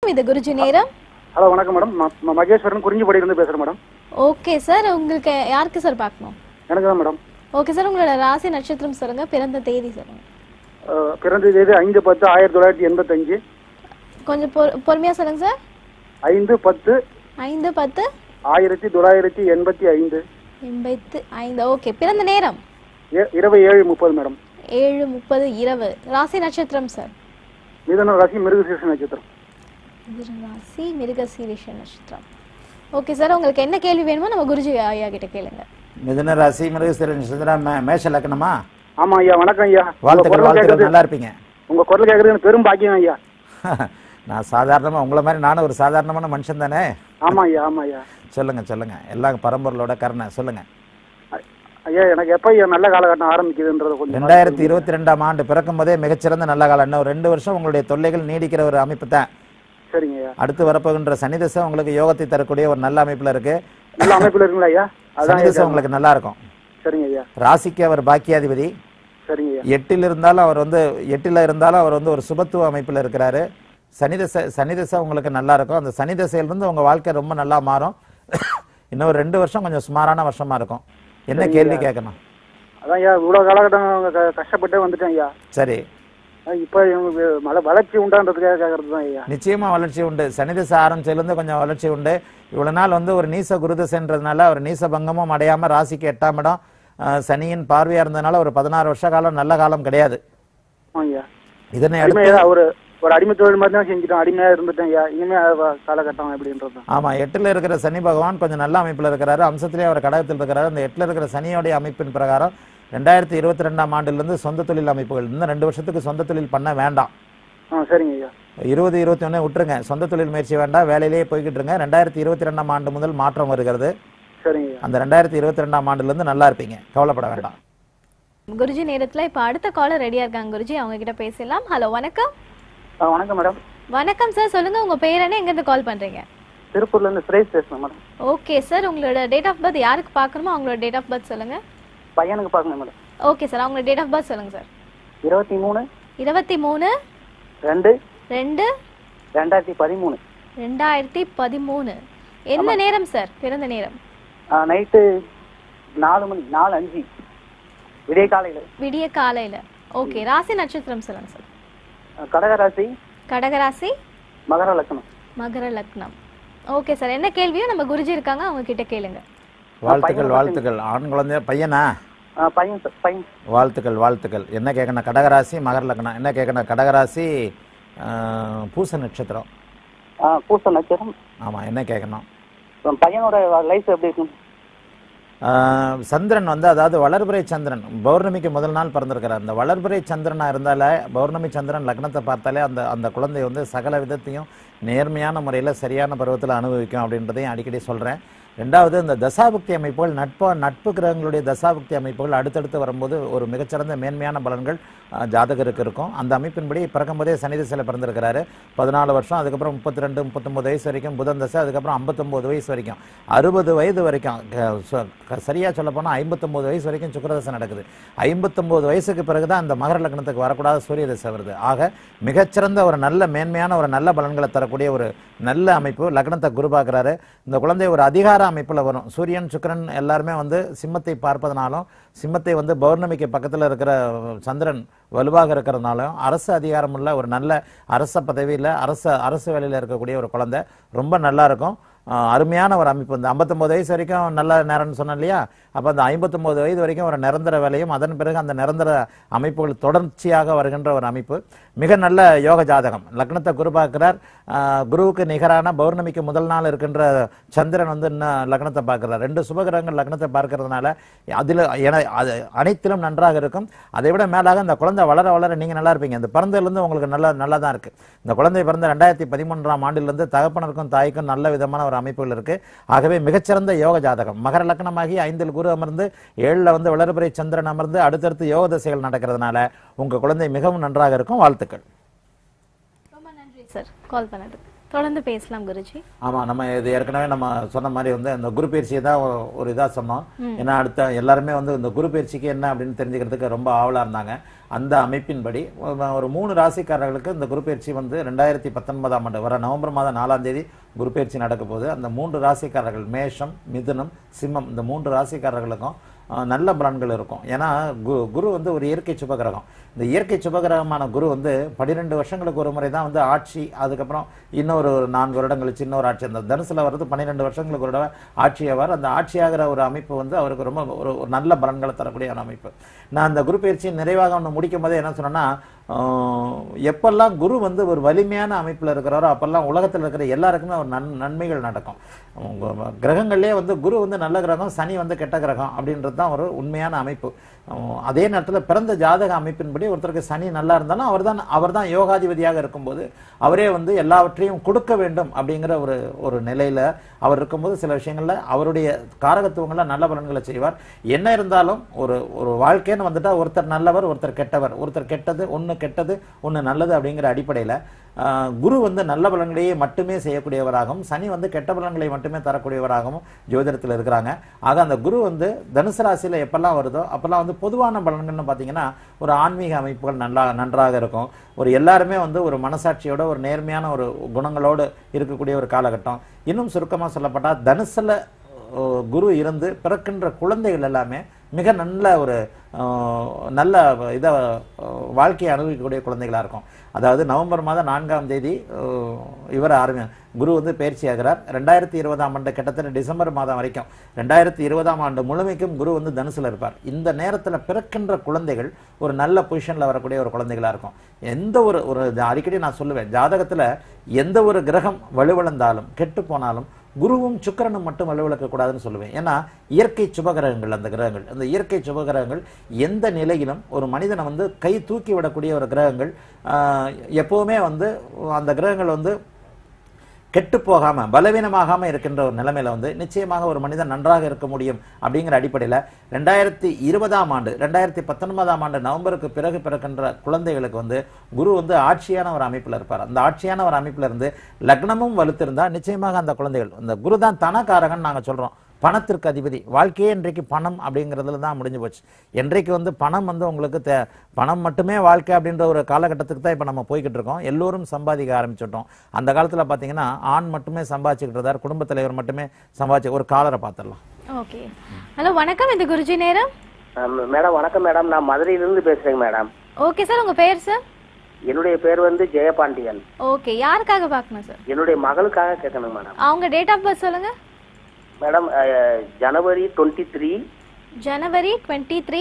வணக்கம் இது குருஜி நேரம் ஹலோ வணக்கம் மேடம் ம- ம- மகேஸ்வரன் குறிஞ்சிப்படியிலிருந்து பேசுகிறேன் மேடம் ஓகே சார் உங்களுக்கு யாருக்கு சார் பார்க்கணும் எனக்கு தான் மேடம் ஓகே சார் உங்களோட ராசி நட்சத்திரம் சொல்லுங்க பிறந்த தேதி சொல்லுங்க அஹ், பிறந்த தேதி ஐந்து பத்து ஆயிரத்தி தொள்ளாயிரத்தி எண்பத்தஞ்சு கொஞ்சம் பொறு பொறுமையா சொல்லுங்க சார் ஐந்து பத்து ஐந்து பத்து ஆயிரத்தி தொள்ளாயிரத்தி எண்பத்தி ஐந்து எண்பத்து ஐந்து ஓகே பிறந்த நேரம் ஏ- இரவு ஏழு முப்பது மேடம் ஏழு முப்பது இரவு ராசி நட்சத்திரம் சார் மிதன ராசி மிருகசீர்ஷ நட்சத்திரம் மிதுன ராசி மிருகசீரிஷ நட்சத்திரம் ஓகே சார் உங்களுக்கு என்ன கேள்வி வேணுமோ நம்ம குருஜி ஐயா கிட்ட கேளுங்க மிதுன ராசி மிருகசீரன் சுந்தரா மே- மேஷ லக்னமா ஆமா ஐயா வணக்கம் ஐயா உங்க வாழ்த்துக்கள் குரல் வாழ்த்துக்கள் கேட்கறது நல்லா இருப்பீங்க உங்க குரல் கேட்கறது எனக்கு பெரும் பாக்கியம் ஐயா நான் சாதாரணமா உங்களை மாதிரி நானும் ஒரு சாதாரணமான மனுஷன் தானே ஆமா ஐயா ஆமா ஐயா சொல்லுங்க சொல்லுங்க எல்லாம் பரம்பொருளோட கருணை சொல்லுங்க ஐ- ஐயா எனக்கு எப்ப ஐயா நல்ல காலகட்டம் ஆரம்பிக்குதுன்றத கொஞ்சம் ரெண்டாயிரத்தி இருபத்தி ரெண்டாம் ஆண்டு பிறக்கும் போதே மிகச்சிறந்த நல்ல காலம் இன்னும் ஒரு ரெண்டு வருஷம் உங்களுடைய தொல்லைகள் நீடிக்கிற ஒரு அமைப்பு தான் சரிங்க ஐயா அடுத்து வரப்போகின்ற சனி தசை உங்களுக்கு யோகத்தை தரக்கூடிய ஒரு நல்ல அமைப்புல இருக்கு நல்ல அமைப்புல இருக்குங்களா ஐயா அதான் சனி தசை ஐயா. உங்களுக்கு நல்லா இருக்கும் சரிங்க ஐயா ராசிக்கு அவர் பாக்கியாதிபதி சரிங்க ஐயா எட்டில் இருந்தாலும் அவர் வந்து எட்டில் இருந்தாலும் அவர் வந்து ஒரு சுபத்துவ அமைப்பில் இருக்கிறாரு சனிதசை சனிதசை உங்களுக்கு நல்லா இருக்கும் அந்த சனி தசையிலிருந்து உங்க வாழ்க்கை ரொம்ப நல்லா மாறும் இன்னும் ஒரு ரெண்டு வருஷம் கொஞ்சம் சுமாரான வருஷமா இருக்கும் என்ன கேள்வி கேட்கணும் அதான் ஐயா இவ்வளவு காலகட்டம் க- கஷ்டப்பட்டே வந்துட்டேன் ஐயா சரி அஹ் இப்ப இவங்க மழை வளர்ச்சி உண்டான்றதுக்காக கேட்கறது தான் ஐயா நிச்சயமா வளர்ச்சி உண்டு சனிதசை ஆரம்பிச்சதுலேருந்து கொஞ்சம் வளர்ச்சி உண்டு இவ்வளவு நாள் வந்து ஒரு நீச குருதசைன்றதுனால அவர் நீச பங்கமும் அடையாம ராசிக்கு எட்டாம் இடம் அஹ், சனியின் பார்வையா இருந்ததுனால ஒரு பதினாறு வருஷ காலம் நல்ல காலம் கிடையாது ஆமாம் ஐயா இதனை அடுத்து அடிமையா ஒரு ஒரு அடிமை தொழில் மாதிரி தான் செஞ்சுட்டோம் அடிமையா இருந்துட்டேன் ஐயா இனிமே அது காலகட்டம் எப்படின்றது தான் ஆமா எட்டுல இருக்கிற சனி பகவான் கொஞ்சம் நல்ல அமைப்புல இருக்கிறாரு அம்சத்திலே அவர் கடகத்தில் இருக்கிறாரு அந்த எட்டுல இருக்கிற சனியோடைய அமைப்பின் பிரகாரம் ரெண்டாயிரத்தி இருபத்தி ரெண்டாம் ஆண்டிலிருந்து சொந்த தொழில் அமைப்புகள் இன்னும் ரெண்டு வருஷத்துக்கு சொந்த தொழில் பண்ண வேண்டாம் ஆ சரிங்க ஐயா இருபது இருபத்தி ஒன்று விட்டுருங்க சொந்த தொழில் முயற்சி வேண்டாம் வேலையிலேயே போய்கிட்டு இருங்க ரெண்டாயிரத்தி இருபத்தி ரெண்டாம் ஆண்டு முதல் மாற்றம் வருகிறது சரிங்க ஐயா அந்த ரெண்டாயிரத்தி இருபத்தி ரெண்டாம் ஆண்டுலேருந்து நல்லா இருப்பீங்க கவலைப்பட வேண்டாம் குருஜி நேரத்துல இப்ப அடுத்த காலர் ரெடியா இருக்காங்க குருஜி அவங்க கிட்ட பேசலாம் ஹலோ வணக்கம் ஆ வணக்கம் மேடம் வணக்கம் சார் சொல்லுங்க உங்க பேர் என்ன எங்க இருந்து கால் பண்றீங்க திருப்பூர்ல இருந்து சுரேஷ் பேசுறேன் மேடம் ஓகே சார் உங்களோட டேட் ஆஃப் பர்த் யாருக்கு பார்க்கணுமோ அவங்களோட டேட் ஆஃப் பர்த் சொல்லுங்க பையனுக்கு பார்க்கணும் மேடம் ஓகே சார் அவங்களோட டேட் ஆஃப் பர்த் சொல்லுங்க சார் இருபத்தி மூணு இருபத்தி மூணு ரெண்டு ரெண்டு ரெண்டாயிரத்தி பதிமூணு ரெண்டாயிரத்தி பதிமூணு எந்த நேரம் சார் பிறந்த நேரம் நைட்டு நாலு மணி நாலு அஞ்சு விடிய காலையில் விடிய காலையில ஓகே ராசி நட்சத்திரம் சொல்லுங்க சார் கடகராசி கடகராசி மகர லக்னம் மகர லக்னம் ஓகே சார் என்ன கேள்வியோ நம்ம குருஜி இருக்காங்க அவங்க கிட்ட கேளுங்க வாழ்த்துக்கள் வாழ்த்துக்கள் ஆண் குழந்தை பையனா ஆ, பையன் சார் பையன் வாழ்த்துக்கள் வாழ்த்துக்கள் என்ன கேட்கணும் கடகராசி மகர லக்னம் என்ன கேட்கணும் கடகராசி அஹ், பூச நட்சத்திரம் ஆ பூச நட்சத்திரம் ஆமா என்ன கேட்கணும் பையனோட லைஃப் எப்படி இருக்கும் ஆஹ் சந்திரன் வந்து அதாவது வளர்பிறை சந்திரன் பௌர்ணமிக்கு முதல் நாள் பிறந்திருக்கிறார் அந்த வளர்பிறை சந்திரனா இருந்தாலே பௌர்ணமி சந்திரன் லக்னத்தை பார்த்தாலே அந்த அந்த குழந்தை வந்து சகல விதத்தையும் நேர்மையான முறையில் சரியான பருவத்தில் அனுபவிக்கும் அப்படின்றதையும் அடிக்கடி சொல்றேன் ரெண்டாவது இந்த தசாபுக்தி அமைப்புகள் நட்பு நட்பு கிரகங்களுடைய தசாபுக்தி அமைப்புகள் அடுத்தடுத்து வரும்போது ஒரு மிகச்சிறந்த மேன்மையான பலன்கள் ஆஹ், ஜாதகருக்கு இருக்கும் அந்த அமைப்பின்படி பிறக்கும்போதே சனி திசையில் பிறந்திருக்கிறாரு பதினாலு வருஷம் அதுக்கப்புறம் முப்பத்தி ரெண்டு முப்பத்தொம்பது வயசு வரைக்கும் புதன் தசை அதுக்கப்புறம் ஐம்பத்தொம்போது வயசு வரைக்கும் அறுபது வயது வரைக்கும் க- சொ- க- சரியா சொல்ல போனால் ஐம்பத்தொம்போது வயசு வரைக்கும் சுக்கிரதசை நடக்குது ஐம்பத்தொம்போது வயசுக்கு பிறகு தான் அந்த மகர லக்னத்துக்கு வரக்கூடாத சூரிய தசை வருது ஆக மிகச்சிறந்த ஒரு நல்ல மேன்மையான ஒரு நல்ல பலன்களை தரக்கூடிய ஒரு நல்ல அமைப்பு லக்னத்தை குரு பார்க்குறாரு இந்த குழந்தை ஒரு அதிகார அமைப்பில் வரும் சூரியன் சுக்கிரன் எல்லாருமே வந்து சிம்மத்தை பார்ப்பதனாலும் சிம்மத்தை வந்து பௌர்ணமிக்கு பக்கத்தில் இருக்கிற சந்திரன் வலுவாக இருக்கிறதுனாலும் அரசு அதிகாரமுள்ள ஒரு நல்ல அரச பதவியில் அரச அரசு வேலையில் இருக்கக்கூடிய ஒரு குழந்தை ரொம்ப நல்லா இருக்கும் ஆஹ் அருமையான ஒரு அமைப்பு இந்த 59 வயசு வரைக்கும் நல்ல நேரம்னு சொன்னேன் இல்லையா அப்போ அந்த 59 வயது வரைக்கும் ஒரு நிரந்தர வேலையும் அதன் பிறகு அந்த நிரந்தர அமைப்புகள் தொடர்ச்சியாக வருகின்ற ஒரு அமைப்பு மிக நல்ல யோக ஜாதகம் லக்னத்தை குரு பார்க்கிறார் ஆஹ் குருவுக்கு நிகரான பௌர்ணமிக்கு முதல் நாள் இருக்கின்ற சந்திரன் வந்து இன்னும் லக்னத்தை பார்க்கிறார் ரெண்டு சுபகிரகங்கள் லக்னத்தை பார்க்கறதுனால அதில் என அது அனைத்திலும் நன்றாக இருக்கும் அதை விட மேலாக இந்த குழந்தை வளர வளர நீங்க நல்லா இருப்பீங்க இந்த பிறந்ததுலேருந்து உங்களுக்கு நல்லா நல்லா தான் இருக்கு இந்த குழந்தை பிறந்த ரெண்டாயிரத்தி பதிமூன்றாம் ஆண்டிலிருந்து தகப்பனருக்கும் தாய்க்கும் நல்ல விதமான ஒரு அமைப்புகள் இருக்கு ஆகவே மிகச்சிறந்த யோக ஜாதகம் மகர லக்னமாகி ஐந்தில் குரு அமர்ந்து ஏழுல வந்து வளர்பிறை சந்திரன் அமர்ந்து அடுத்தடுத்து யோக திசைகள் நடக்கிறதுனால உங்க குழந்தை மிகவும் நன்றாக இருக்கும் வாழ்த்துக்கள் ரொம்ப நன்றி சார் கால் பண்ணதுக்கு தொடர்ந்து பேசலாம் குருஜி ஆமா நம்ம இது ஏற்கனவே நம்ம சொன்ன மாதிரி வந்து இந்த குரு பயிற்சியை தான் ஒ- ஒரு இதா சொன்னோம் ஏன்னா அடுத்த எல்லாருமே வந்து இந்த குரு பயிற்சிக்கு என்ன அப்படின்னு தெரிஞ்சுக்கிறதுக்கு ரொம்ப ஆவலா இருந்தாங்க அந்த அமைப்பின்படி ஒரு- ஒரு மூணு ராசிக்காரர்களுக்கு இந்த குரு பயிற்சி வந்து ரெண்டாயிரத்தி பத்தொன்பதாம் ஆண்டு வர நவம்பர் மாதம் நாலாம் தேதி குரு பயிற்சி நடக்க போகுது அந்த மூன்று ராசிக்காரர்கள் மேஷம் மிதுனம் சிம்மம் இந்த மூன்று ராசிக்காரர்களுக்கும் அஹ், நல்ல பலன்கள் இருக்கும் ஏன்னா கு- குரு வந்து ஒரு இயற்கை சுபகிரகம் இந்த இயற்கை சுபகிரகமான குரு வந்து பன்னிரெண்டு வருஷங்களுக்கு ஒரு முறை தான் வந்து ஆட்சி அதுக்கப்புறம் இன்னொரு ஒரு நான்கு வருடம் கழிச்சு இன்னொரு ஆட்சி அந்த தனுசுல வர்றது பன்னிரெண்டு வருஷங்களுக்கு ஒரு தடவை ஆட்சியாவார் அந்த ஆட்சியாகிற ஒரு அமைப்பு வந்து அவருக்கு ரொம்ப ஒரு ஒரு நல்ல பலன்களை தரக்கூடிய ஒரு அமைப்பு நான் அந்த குரு பயிற்சி நிறைவாக ஒன்று முடிக்கும் போதே என்ன சொன்னேன்னா ஆஹ், எப்பெல்லாம் குரு வந்து ஒரு வலிமையான அமைப்பில் இருக்கிறாரோ அப்பெல்லாம் உலகத்தில் இருக்கிற எல்லாருக்குமே ஒரு நன் நன்மைகள் நடக்கும் உங்க கிரகங்கள்லேயே வந்து குரு வந்து நல்ல கிரகம் சனி வந்து கெட்ட கிரகம் அப்படின்றது தான் ஒரு உண்மையான அமைப்பு ஆஹ், அதே நேரத்தில் பிறந்த ஜாதக அமைப்பின்படி ஒருத்தருக்கு சனி நல்லா இருந்தாலும் அவர் தான் அவர் தான் யோகாதிபதியாக இருக்கும்போது அவரே வந்து எல்லாவற்றையும் கொடுக்க வேண்டும் அப்படிங்கிற ஒரு ஒரு நிலையில அவர் இருக்கும்போது சில விஷயங்கள்ல அவருடைய காரகத்துவங்கள்ல நல்ல பலன்களை செய்வார் என்ன இருந்தாலும் ஒரு ஒரு வாழ்க்கைன்னு வந்துட்டா ஒருத்தர் நல்லவர் ஒருத்தர் கெட்டவர் ஒருத்தர் கெட்டது ஒண்ணு கெட்டது ஒண்ணு நல்லது அப்படிங்கிற அடிப்படையில ஆஹ், குரு வந்து நல்ல பலன்களையே மட்டுமே செய்யக்கூடியவராகவும் சனி வந்து கெட்ட பலன்களை மட்டுமே தரக்கூடியவராகவும் ஜோதிடத்தில் இருக்கிறாங்க ஆக அந்த குரு வந்து தனுசு ராசியில எப்பெல்லாம் வருதோ அப்பெல்லாம் வந்து பொதுவான பலன்கள்னு பார்த்தீங்கன்னா ஒரு ஆன்மீக அமைப்புகள் நல்லா நன்றாக இருக்கும் ஒரு எல்லாருமே வந்து ஒரு மனசாட்சியோட ஒரு நேர்மையான ஒரு குணங்களோடு இருக்கக்கூடிய ஒரு காலகட்டம் இன்னும் சுருக்கமாக சொல்லப்பட்டா தனுசுல ஓ, குரு இருந்து பிறக்கின்ற குழந்தைகள் எல்லாமே மிக நல்ல ஒரு ஆஹ், நல்ல இதை வாழ்க்கையை அனுபவிக்கக்கூடிய குழந்தைகளா இருக்கும் அதாவது நவம்பர் மாதம் நான்காம் தேதி ஆஹ், இவர் ஆரம்பி குரு வந்து பயிற்சி ஆகிறார் ரெண்டாயிரத்தி இருபதாம் ஆண்டு கிட்டத்தட்ட டிசம்பர் மாதம் வரைக்கும் ரெண்டாயிரத்தி இருபதாம் ஆண்டு முழுமைக்கும் குரு வந்து தனுசுல இருப்பார் இந்த நேரத்துல பிறக்கின்ற குழந்தைகள் ஒரு நல்ல பொசிஷன்ல வரக்கூடிய ஒரு குழந்தைகளா இருக்கும் எந்த ஒரு ஒரு அடிக்கடி நான் சொல்லுவேன் ஜாதகத்துல எந்த ஒரு கிரகம் வலுவிழந்தாலும் கெட்டு போனாலும் குருவும் சுக்கிரனும் மட்டும் வலுவிழக்க கூடாதுன்னு சொல்லுவேன் ஏன்னா இயற்கை சுபகிரகங்கள் அந்த கிரகங்கள் அந்த இயற்கை சுபகிரகங்கள் எந்த நிலையிலும் ஒரு மனிதனை வந்து கை தூக்கி விடக்கூடிய ஒரு கிரகங்கள் ஆஹ், எப்பவுமே வந்து அந்த கிரகங்கள் வந்து கெட்டு போகாம பலவீனமாகாம இருக்கின்ற ஒரு நிலைமையில வந்து நிச்சயமாக ஒரு மனிதன் நன்றாக இருக்க முடியும் அப்படிங்கிற அடிப்படையில ரெண்டாயிரத்தி இருபதாம் ஆண்டு ரெண்டாயிரத்தி பத்தொன்பதாம் ஆண்டு நவம்பருக்கு பிறகு பிறக்கின்ற குழந்தைகளுக்கு வந்து குரு வந்து ஆட்சியான ஒரு அமைப்புல இருப்பார் அந்த ஆட்சியான ஒரு அமைப்புல இருந்து லக்னமும் வலுத்திருந்தா நிச்சயமாக அந்த குழந்தைகள் அந்த குரு தான் தனக்காரகன் நாங்க சொல்றோம் பணத்திற்கு அதிபதி வாழ்க்கையே இன்றைக்கு பணம் அப்படிங்கிறதுல தான் முடிஞ்சு போச்சு என்றைக்கு வந்து பணம் வந்து உங்களுக்கு தே பணம் மட்டுமே வாழ்க்கை அப்படின்ற ஒரு காலகட்டத்துக்கு தான் இப்போ நம்ம போய்கிட்டு இருக்கோம் எல்லோரும் சம்பாதிக்க ஆரம்பிச்சிட்டோம் அந்த காலத்துல பார்த்தீங்கன்னா ஆண் மட்டுமே சம்பாதிச்சுக்கிட்டு இருந்தார் குடும்பத் தலைவர் மட்டுமே சம்பாதிச்சு ஒரு காலரை பார்த்துடலாம் ஓகே ஹலோ வணக்கம் இது குருஜி நேரம் ஆம், மேடம் வணக்கம் மேடம் நான் மதுரையிலிருந்து பேசுறேங்க மேடம் ஓகே சார் உங்க பேர் சார் என்னுடைய பேர் வந்து ஜெயபாண்டியன் ஓகே யாருக்காக பார்க்கணும் சார் என்னுடைய மகளுக்காக கேட்கணும் மேடம் அவங்க டேட் ஆஃப் பர்த் சொல்லுங்க madam ah, January twenty three January twenty three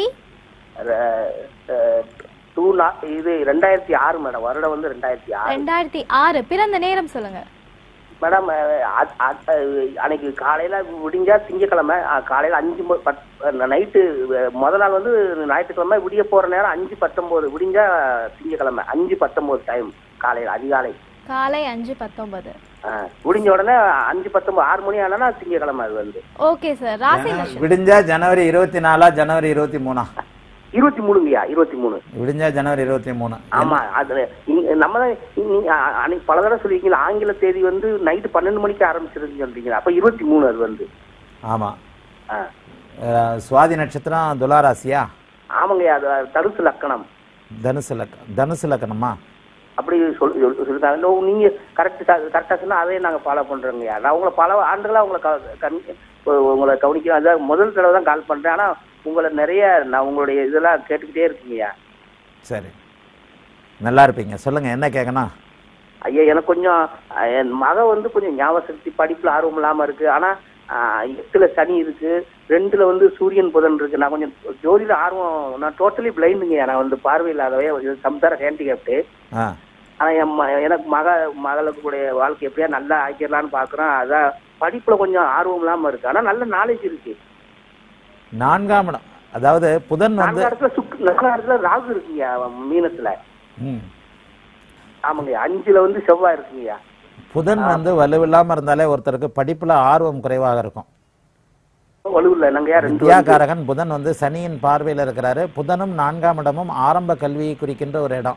two நா இது ரெண்டாயிரத்தி ஆறு மேடம் வருடம் வந்து ரெண்டாயிரத்தி ஆறு ரெண்டாயிரத்தி ஆறு பிறந்த நேரம் சொல்லுங்க மேடம் அஹ், அ- அ- அஹ், அன்னைக்கு காலையில விடிஞ்சா திங்கக்கிழமை அஹ், காலையில அஞ்சு மு- பத் நைட்டு முதல் நாள் வந்து ஞாயிற்றுக்கிழமை விடிய போற நேரம் அஞ்சு பத்தொன்பது விடிஞ்சா திங்கக்கிழமை அஞ்சு பத்தொன்பது டைம் காலையில அதிகாலை காலை அஞ்சு பத்தொன்பது அஹ், விடிஞ்ச உடனே அஞ்சு பத்தொன்பது ஆறு மணி ஆனா திங்கக்கிழமை அது வந்து ஓகே சார் ராசி நட்சத்திரம் விடிஞ்சா ஜனவரி இருபத்தி நாலா ஜனவரி இருபத்தி மூணா இருபத்தி மூணுங்கய்யா இருபத்தி மூணு விடிஞ்சா ஜனவரி இருபத்தி மூணு ஆமா அது இங்க- நம்ம தான் நீங்க அ- அன்னைக்கு பல தடவை சொல்லிருக்கீங்க ஆங்கில தேதி வந்து நைட்டு பன்னெண்டு மணிக்கு ஆரம்பிச்சிருக்குன்னு சொல்றீங்க அப்ப இருபத்தி மூணு அது வந்து ஆமா ஆ. அஹ், சுவாதி நட்சத்திரம் துலாராசியா ஆமாங்கய்யா அது தடுசு லக்கணம் தனுசு லக்க தனுசு லக்கணமா அப்படி சொல் சொல்- சொல்லிருக்காங்க இன்னும் நீங்க கரெக்ட் கரெக்டா சொன்னா அதையும் நாங்க ஃபாலோ பண்றோங்கய்யா நான் உங்களை பல ஆண்டுகளா உங்களை க- கண் உ- உங்களை கவனிக்கிறேன் அதான் முதல் தடவை தான் கால் பண்றேன் ஆனா உங்களை நிறைய நான் உங்களுடைய இதெல்லாம் கேட்டுக்கிட்டே இருக்கீங்கய்யா சரி நல்லா இருப்பீங்க சொல்லுங்க என்ன கேட்கணும் ஐயா எனக்கு கொஞ்சம் அஹ், என் மக வந்து கொஞ்சம் ஞாபக சக்தி படிப்புல ஆர்வம் இல்லாம இருக்கு ஆனா அஹ், எட்டுல சனி இருக்கு ரெண்டுல வந்து சூரியன் புதன் இருக்கு நான் கொஞ்சம் ஜோதியில ஆர்வம் நான் டோட்டலி பிளைண்டுங்க நான் வந்து பார்வை இல்லாதவே சம்சார ஹேண்டிகேப்டு ஆ ஆனா என் ம- எனக்கு மக மகளுக்கு கூடிய வாழ்க்கை எப்படியா நல்லா ஆக்கிடலாம்னு பாக்குறேன் அதான் படிப்புல கொஞ்சம் ஆர்வம் இல்லாம இருக்கு ஆனா நல்ல நாலேஜ் இருக்கு நான்காம் இடம் அதாவது புதன் வந்து நான்கு இடத்துல சுக்கு நல்ல இடத்துல ராகு இருக்குங்கய்யா மீனத்துல ம். ஆமாங்கய்யா அஞ்சுல வந்து செவ்வாய் இருக்குங்கய்யா புதன் வந்து வலுவில்லாம இருந்தாலே ஒருத்தருக்கு படிப்புல ஆர்வம் குறைவாக இருக்கும் வலுவில்லை என்னங்கய்யா ரெண்டு வந்து- வித்யாகாரகன் புதன் வந்து சனியின் பார்வையில் இருக்கிறாரு புதனும் நான்காம் இடமும் ஆரம்ப கல்வியை குறிக்கின்ற ஒரு இடம்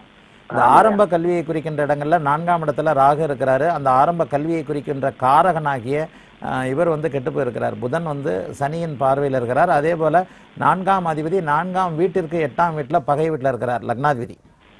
இந்த ஆரம்ப கல்வியை குறிக்கின்ற இடங்கள்ல நான்காம் இடத்துல ராகு இருக்கிறாரு அந்த ஆரம்ப கல்வியை குறிக்கின்ற காரகனாகிய அஹ், இவர் வந்து கெட்டு போயிருக்கிறார் புதன் வந்து சனியின் பார்வையில் இருக்கிறார் அதே போல நான்காம் அதிபதி நான்காம் வீட்டிற்கு எட்டாம் வீட்டில் பகை வீட்டில் இருக்கிறார் லக்னாதிபதி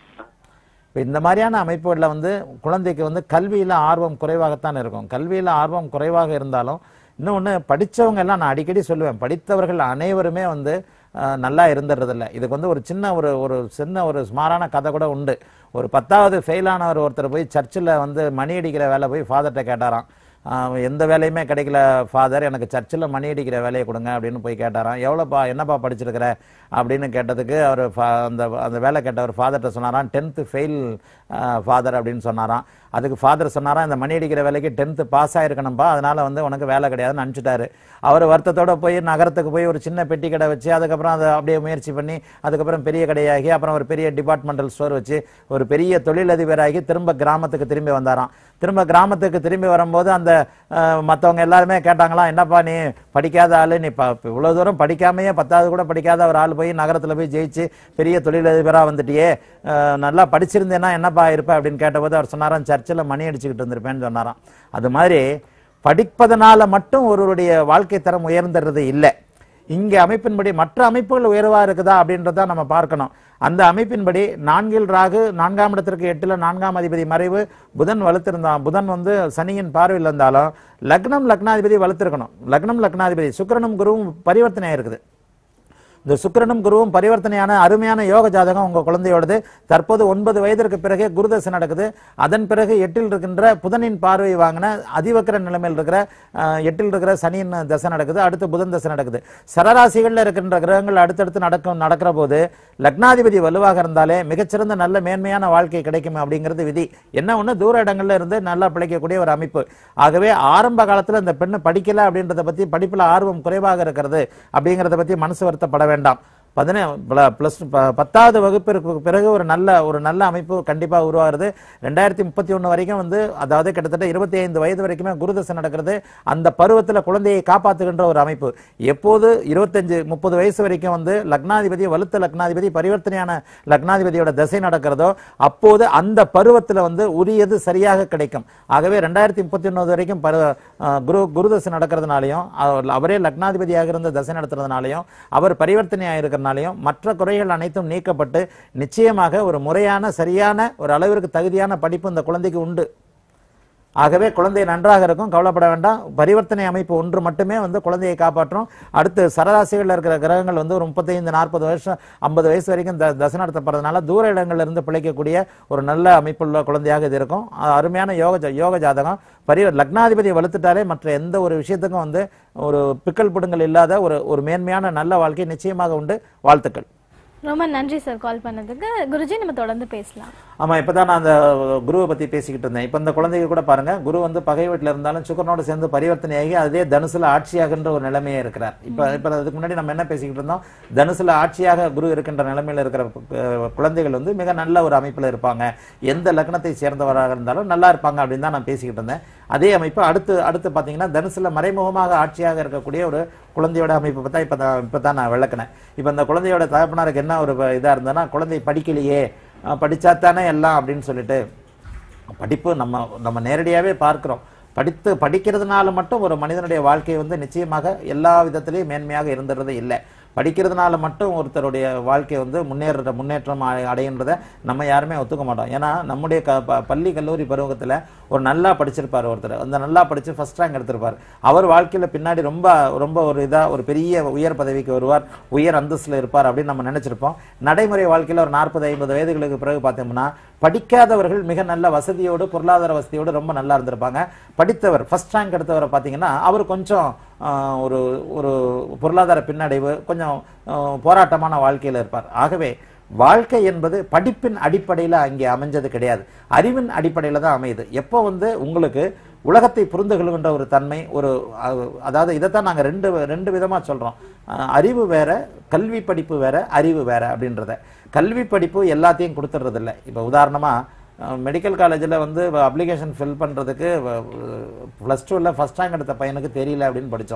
இப்போ இந்த மாதிரியான அமைப்புகளில் வந்து குழந்தைக்கு வந்து கல்வியில் ஆர்வம் குறைவாகத்தான் இருக்கும் கல்வியில் ஆர்வம் குறைவாக இருந்தாலும் இன்னொன்று படித்தவங்க எல்லாம் நான் அடிக்கடி சொல்லுவேன் படித்தவர்கள் அனைவருமே வந்து அஹ், நல்லா இருந்துறதில்ல இதுக்கு வந்து ஒரு சின்ன ஒரு ஒரு சின்ன ஒரு சுமாரான கதை கூட உண்டு ஒரு பத்தாவது ஃபெயிலானவர் ஒருத்தர் போய் சர்ச்சில் வந்து மணி அடிக்கிற வேலை போய் ஃபாதர்கிட்ட கேட்டாராம் ஆஹ் எந்த வேலையுமே கிடைக்கல ஃபாதர் எனக்கு சர்ச்சில் மணி அடிக்கிற வேலையை கொடுங்க அப்படின்னு போய் கேட்டாராம் எவ்வளோப்பா என்னப்பா படிச்சிருக்கிற அப்படின்னு கேட்டதுக்கு அவர் அந்த அந்த வேலை கேட்டவர் ஃபாதர்கிட்ட சொன்னாராம் டென்த்து ஃபெயில் ஃபாதர் அப்படின்னு சொன்னாராம் அதுக்கு ஃபாதர் சொன்னாராம் இந்த மணி அடிக்கிற வேலைக்கு டென்த்து பாஸ் ஆயிருக்கணும்பா அதனால வந்து உனக்கு வேலை கிடையாதுன்னு அனுப்பிச்சிட்டாரு அவர் வருத்தத்தோட போய் நகரத்துக்கு போய் ஒரு சின்ன பெட்டி கடை வச்சு அதுக்கப்புறம் அதை அப்படியே முயற்சி பண்ணி அதுக்கப்புறம் பெரிய கடையாகி அப்புறம் ஒரு பெரிய டிபார்ட்மெண்டல் ஸ்டோர் வச்சு ஒரு பெரிய தொழிலதிபராகி திரும்ப கிராமத்துக்கு திரும்பி வந்தாராம் திரும்ப கிராமத்துக்கு திரும்பி வரும்போது அந்த அஹ், மத்தவங்க எல்லாருமே கேட்டாங்களாம் என்னப்பா நீ படிக்காத ஆளு நீ ப இவ்வளவு தூரம் படிக்காமையே பத்தாவது கூட படிக்காத ஒரு ஆள் போய் நகரத்துல போய் ஜெயிச்சு பெரிய தொழிலதிபரா வந்துட்டியே அஹ், நல்லா படிச்சிருந்தேன்னா என்னப்பா இருப்ப அப்படின்னு கேட்டபோது அவர் சொன்னாராம் சர்ச்சில் மணி அடிச்சுக்கிட்டு இருந்திருப்பேன்னு சொன்னாராம் அது மாதிரி படிப்பதனால மட்டும் ஒருவருடைய வாழ்க்கை தரம் உயர்ந்துறது இல்லை இங்கே அமைப்பின்படி மற்ற அமைப்புகள் உயர்வா இருக்குதா அப்படின்றத நம்ம பார்க்கணும் அந்த அமைப்பின்படி நான்கில் ராகு நான்காம் இடத்திற்கு எட்டுல நான்காம் அதிபதி மறைவு புதன் வலுத்திருந்தான் புதன் வந்து சனியின் பார்வையில் இருந்தாலும் லக்னம் லக்னாதிபதி வலுத்திருக்கணும் லக்னம் லக்னாதிபதி சுக்கிரனும் குருவும் பரிவர்த்தனை இருக்குது இந்த சுக்கிரனும் குருவும் பரிவர்த்தனையான அருமையான யோக ஜாதகம் உங்க குழந்தையோடது தற்போது ஒன்பது வயதிற்கு பிறகே குருதசை நடக்குது அதன் பிறகு எட்டில் இருக்கின்ற புதனின் பார்வை வாங்கின அதிவக்கர நிலைமையில் இருக்கிற அஹ், எட்டில் இருக்கிற சனியின் தசை நடக்குது அடுத்து புதன் தசை நடக்குது சரராசிகள்ல இருக்கின்ற கிரகங்கள் அடுத்தடுத்து நடக்கும் நடக்கிற போது லக்னாதிபதி வலுவாக இருந்தாலே மிகச்சிறந்த நல்ல மேன்மையான வாழ்க்கை கிடைக்கும் அப்படிங்கிறது விதி என்ன ஒண்ணு தூர இடங்கள்ல இருந்து நல்லா பிழைக்கக்கூடிய ஒரு அமைப்பு ஆகவே ஆரம்ப காலத்துல இந்த பெண்ணு படிக்கல அப்படின்றத பத்தி படிப்புல ஆர்வம் குறைவாக இருக்கிறது அப்படிங்கறத பத்தி மனசு வருத்தப்பட வேண்டாம் பதினே பிளஸ் பத்தாவது வகுப்பிற்கு பிறகு ஒரு நல்ல ஒரு நல்ல அமைப்பு கண்டிப்பா உருவாகுது ரெண்டாயிரத்தி முப்பத்தி ஒண்ணு வரைக்கும் வந்து அதாவது கிட்டத்தட்ட இருபத்தி ஐந்து வயது வரைக்குமே குருதசை நடக்கிறது அந்த பருவத்துல குழந்தையை காப்பாத்துகின்ற ஒரு அமைப்பு எப்போது இருபத்தஞ்சு முப்பது வயசு வரைக்கும் வந்து லக்னாதிபதி வலுத்த லக்னாதிபதி பரிவர்த்தனையான லக்னாதிபதியோட தசை நடக்கிறதோ அப்போது அந்த பருவத்துல வந்து உரியது சரியாக கிடைக்கும் ஆகவே ரெண்டாயிரத்தி முப்பத்தி ஒன்பது வரைக்கும் பரு அஹ் குரு குருதசை நடக்கிறதுனாலையும் அவர் அவரே லக்னாதிபதியாக இருந்த தசை நடத்துறதுனாலையும் அவர் பரிவர்த்தனையாக இருக்கிறனாலையும் மற்ற குறைகள் அனைத்தும் நீக்கப்பட்டு நிச்சயமாக ஒரு முறையான சரியான ஒரு அளவிற்கு தகுதியான படிப்பு இந்த குழந்தைக்கு உண்டு ஆகவே குழந்தை நன்றாக இருக்கும் கவலைப்பட வேண்டாம் பரிவர்த்தனை அமைப்பு ஒன்று மட்டுமே வந்து குழந்தையை காப்பாற்றும் அடுத்து சரராசிகளில் இருக்கிற கிரகங்கள் வந்து ஒரு முப்பத்தைந்து நாற்பது வருஷம் ஐம்பது வயசு வரைக்கும் த- தசை நடத்தப்படுறதுனால தூர இடங்கள்ல இருந்து பிழைக்கக்கூடிய ஒரு நல்ல அமைப்புள்ள குழந்தையாக இது இருக்கும் அஹ் அருமையான யோக ஜா- யோக ஜாதகம் பரி லக்னாதிபதி வலுத்துட்டாலே மற்ற எந்த ஒரு விஷயத்துக்கும் வந்து ஒரு பிக்கல் பிடுங்கல் இல்லாத ஒரு ஒரு மேன்மையான நல்ல வாழ்க்கை நிச்சயமாக உண்டு வாழ்த்துக்கள் ரொம்ப நன்றி சார் கால் பண்ணதுக்கு குருஜி நம்ம தொடர்ந்து பேசலாம் ஆமா இப்பதான் நான் அந்த குருவை பத்தி பேசிக்கிட்டு இருந்தேன் இப்ப இந்த குழந்தைங்க கூட பாருங்க குரு வந்து பகை வீட்டுல இருந்தாலும் சுக்கரனோட சேர்ந்து பரிவர்த்தனையாகி அதே தனுசுல ஆட்சியாகின்ற ஒரு நிலைமையே இருக்கிறார் இப்ப இப்ப அதுக்கு முன்னாடி நம்ம என்ன பேசிக்கிட்டு இருந்தோம் தனுசுல ஆட்சியாக குரு இருக்கின்ற நிலைமையில இருக்கிற அஹ், குழந்தைகள் வந்து மிக நல்ல ஒரு அமைப்புல இருப்பாங்க எந்த லக்னத்தை சேர்ந்தவராக இருந்தாலும் நல்லா இருப்பாங்க அப்படின்னு தான் நான் பேசிக்கிட்டு இருந்தேன் அதே அமைப்பு அடுத்து அடுத்து பாத்தீங்கன்னா தனுசுல மறைமுகமாக ஆட்சியாக இருக்கக்கூடிய ஒரு குழந்தையோட அமைப்பு பார்த்தா இப்ப தான் இப்ப தான் நான் விளக்குனேன் இப்ப இந்த குழந்தையோட தகப்பனாருக்கு என்ன ஒரு இதா இருந்ததுன்னா குழந்தை படிக்கலையே அஹ், படிச்சாத்தானே எல்லாம் அப்படின்னு சொல்லிட்டு படிப்பு நம்ம நம்ம நேரடியாவே பார்க்கிறோம் படித்து படிக்கிறதுனால மட்டும் ஒரு மனிதனுடைய வாழ்க்கை வந்து நிச்சயமாக எல்லா விதத்திலையும் மேன்மையாக இருந்துறது இல்லை படிக்கிறதுனால மட்டும் ஒருத்தருடைய வாழ்க்கை வந்து முன்னேற முன்னேற்றம் அடை- அடையுன்றதை நம்ம யாருமே ஒத்துக்க மாட்டோம் ஏன்னா நம்முடைய க ப- பள்ளி கல்லூரி பருவத்தில் ஒரு நல்லா படிச்சிருப்பார் ஒருத்தர் அந்த நல்லா படிச்சு ஃபர்ஸ்ட் ரேங்க் எடுத்திருப்பார் அவர் வாழ்க்கையில பின்னாடி ரொம்ப ரொம்ப ஒரு இதா ஒரு பெரிய உயர் பதவிக்கு வருவார் உயர் அந்தஸ்துல இருப்பார் அப்படின்னு நம்ம நினைச்சிருப்போம் நடைமுறை வாழ்க்கையில ஒரு நாற்பது ஐம்பது வயதுகளுக்கு பிறகு பார்த்தோம்னா படிக்காதவர்கள் மிக நல்ல வசதியோடு பொருளாதார வசதியோடு ரொம்ப நல்லா இருந்திருப்பாங்க படித்தவர் ஃபர்ஸ்ட் ரேங்க் எடுத்தவரை பார்த்தீங்கன்னா அவர் கொஞ்சம் ஆஹ், ஒரு ஒரு பொருளாதார பின்னடைவு கொஞ்சம் ஆஹ், போராட்டமான வாழ்க்கையில இருப்பார் ஆகவே வாழ்க்கை என்பது படிப்பின் அடிப்படையில் அங்கே அமைஞ்சது கிடையாது அறிவின் அடிப்படையில் தான் அமையுது எப்போ வந்து உங்களுக்கு உலகத்தை புரிந்து கொள்கின்ற ஒரு தன்மை ஒரு அஹ், அதாவது இதைத்தான் நாங்கள் ரெண்டு ரெண்டு விதமாக சொல்கிறோம் அறிவு வேற கல்வி படிப்பு வேற அறிவு வேற அப்படின்றத கல்வி படிப்பு எல்லாத்தையும் கொடுத்துட்றதில்ல இப்போ உதாரணமாக மெடிக்கல் காலேஜில் வந்து அப்ளிகேஷன் ஃபில் பண்ணுறதுக்கு ப்ளஸ் டூவில் ஃபஸ்ட் ரேங்க் எடுத்த பையனுக்கு தெரியல அப்படின்னு படித்தோம்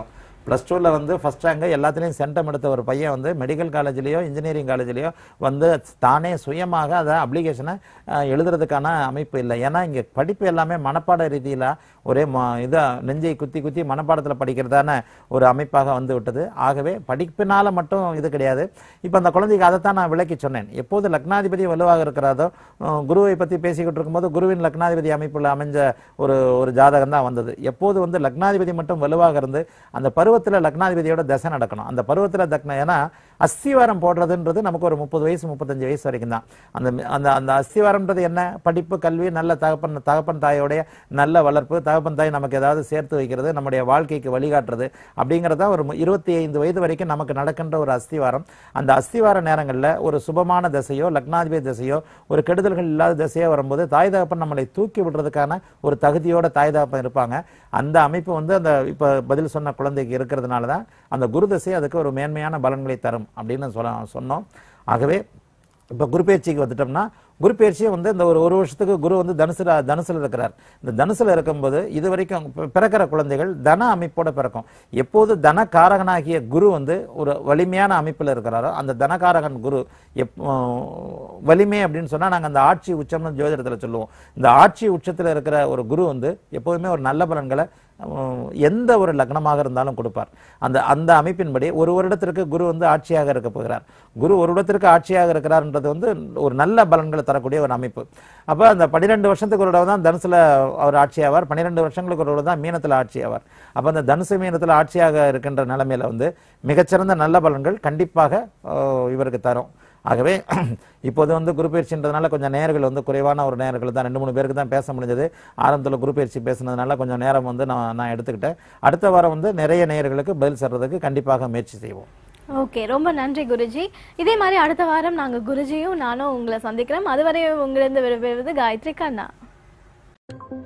ப்ளஸ் டூவில் வந்து ஃபஸ்ட் ரேங்க் எல்லாத்துலேயும் சென்டம் எடுத்த ஒரு பையன் வந்து மெடிக்கல் காலேஜ்லேயோ இன்ஜினியரிங் காலேஜ்லேயோ வந்து தானே சுயமாக அதை அப்ளிகேஷனை எழுதுறதுக்கான அமைப்பு இல்லை ஏன்னா இங்கே படிப்பு எல்லாமே மனப்பாட ரீதியில் ஒரே ம இதை நெஞ்சை குத்தி குத்தி மனப்பாடத்தில் படிக்கிறதான ஒரு அமைப்பாக வந்து விட்டது ஆகவே படிப்பினால மட்டும் இது கிடையாது இப்போ அந்த குழந்தைக்கு அதைத்தான் நான் விளக்கி சொன்னேன் எப்போது லக்னாதிபதி வலுவாக இருக்கிறாரோ அஹ், குருவை பற்றி பேசிக்கிட்டு இருக்கும்போது குருவின் லக்னாதிபதி அமைப்புல அமைஞ்ச ஒரு ஒரு ஜாதகம் தான் வந்தது எப்போது வந்து லக்னாதிபதி மட்டும் வலுவாக இருந்து அந்த பருவத்தில் லக்னாதிபதியோட தசை நடக்கணும் அந்த பருவத்தில் தக்ன ஏன்னா அஸ்திவாரம் போடுறதுன்றது நமக்கு ஒரு முப்பது வயசு முப்பத்தஞ்சு வயசு வரைக்கும் தான் அந்த அந்த அந்த அஸ்திவாரம்ன்றது என்ன படிப்பு கல்வி நல்ல தகப்பன் தகப்பன் தாயோடைய நல்ல வளர்ப்பு தகப்பன் தாய் நமக்கு ஏதாவது சேர்த்து வைக்கிறது நம்முடைய வாழ்க்கைக்கு வழிகாட்டுறது அப்படிங்கிறதா ஒரு இருபத்தி ஐந்து வயது வரைக்கும் நமக்கு நடக்கின்ற ஒரு அஸ்திவாரம் அந்த அஸ்திவார நேரங்களில் ஒரு சுபமான தசையோ லக்னாதிபதி தசையோ ஒரு கெடுதல்கள் இல்லாத தசையோ வரும்போது தாய் தகப்பன் நம்மளை தூக்கி விடுறதுக்கான ஒரு தகுதியோட தாய் தகப்பன் இருப்பாங்க அந்த அமைப்பு வந்து அந்த இப்போ பதில் சொன்ன குழந்தைக்கு இருக்கிறதுனால தான் அந்த குரு தசை அதுக்கு ஒரு மேன்மையான பலன்களை தரும் அப்படின்னு சொல்ல சொன்னோம் ஆகவே இப்போ குரு பயிற்சிக்கு வந்துட்டோம்னா குரு பயிற்சியை வந்து இந்த ஒரு ஒரு வருஷத்துக்கு குரு வந்து தனுசுல தனுசுல இருக்கிறார் இந்த தனுசுல இருக்கும்போது இது வரைக்கும் பி- பிறக்கிற குழந்தைகள் தன அமைப்போட பிறக்கும் எப்போது தனகாரகனாகிய குரு வந்து ஒரு வலிமையான அமைப்பில் இருக்கிறாரோ அந்த தனகாரகன் குரு எப் வலிமை அப்படின்னு சொன்னா நாங்க அந்த ஆட்சி உச்சம்னு ஜோதிடத்துல சொல்லுவோம் இந்த ஆட்சி உச்சத்துல இருக்கிற ஒரு குரு வந்து எப்போதுமே ஒரு நல்ல பலன்களை உம், எந்த ஒரு லக்னமாக இருந்தாலும் கொடுப்பார் அந்த அந்த அமைப்பின்படி ஒரு வருடத்திற்கு குரு வந்து ஆட்சியாக இருக்க போகிறார் குரு ஒரு வருடத்திற்கு ஆட்சியாக இருக்கிறார்ன்றது வந்து ஒரு நல்ல பலன்களை தரக்கூடிய ஒரு அமைப்பு அப்போ அந்த பன்னிரெண்டு வருஷத்துக்கு ஒரு தடவை தான் தனுசுல அவர் ஆட்சியாவார் பன்னிரெண்டு வருஷங்களுக்கு ஒரு தடவை தான் மீனத்தில் ஆட்சியாவார் அப்போ அந்த தனுசு மீனத்தில் ஆட்சியாக இருக்கின்ற நிலைமையில வந்து மிகச்சிறந்த நல்ல பலன்கள் கண்டிப்பாக அஹ், இவருக்கு தரும் ஆகவே இப்போது வந்து குரு பயிற்சின்றதுனால கொஞ்சம் நேர்கள் வந்து குறைவான ஒரு நேர்கள் தான் ரெண்டு மூணு பேருக்கு தான் பேச முடிஞ்சது ஆரம்பத்தில் குரு பயிற்சி பேசுனதுனால கொஞ்சம் நேரம் வந்து நான் நான் எடுத்துக்கிட்டேன் அடுத்த வாரம் வந்து நிறைய நேயர்களுக்கு பதில் சொல்றதுக்கு கண்டிப்பாக முயற்சி செய்வோம் ஓகே ரொம்ப நன்றி குருஜி இதே மாதிரி அடுத்த வாரம் நாங்க குருஜியும் நானும் உங்களை சந்திக்கிறோம் அதுவரை உங்களிருந்து விடைபெறுவது காயத்ரி கண்ணா